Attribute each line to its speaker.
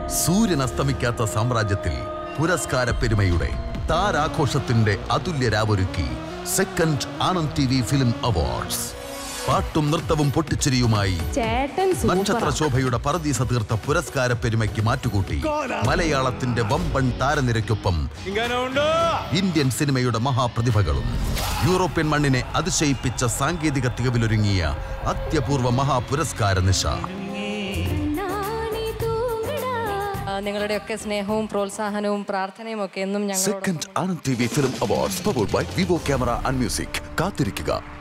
Speaker 1: സൂര്യൻ അസ്തമിക്കാത്ത സാമ്രാജ്യത്തിൽ പുരസ്കാര പെരുമയുടെ താരാഘോഷത്തിന്റെ അതുല്യ രാവൊരുക്കി second Anand T V film awards പാട്ടും നൃത്തവും പൊട്ടിച്ചിരിയുമായി
Speaker 2: ചേട്ടൻ
Speaker 1: നക്ഷത്ര
Speaker 2: സൂപ്പറാ.
Speaker 1: ശോഭയുടെ പറദീസ തീർത്ത പുരസ്കാര പെരുമയ്ക്ക് മാറ്റുകൂട്ടി മലയാളത്തിന്റെ വമ്പൻ താരനിരയ്ക്കൊപ്പം ഇന്ത്യൻ സിനിമയുടെ മഹാപ്രതിഭകളും യൂറോപ്യൻ മണ്ണിനെ അതിശയിപ്പിച്ച സാങ്കേതിക തികവിലൊരുങ്ങിയ അത്യപൂർവ മഹാപുരസ്കാര നിശ
Speaker 3: ആ, നിങ്ങളുടെയൊക്കെ സ്നേഹവും പ്രോത്സാഹനവും പ്രാർത്ഥനയും ഒക്കെ എന്നും ഞങ്ങളോട്
Speaker 1: second Anand T V film awards powered by Vivo camera and music കാത്തിരിക്കുക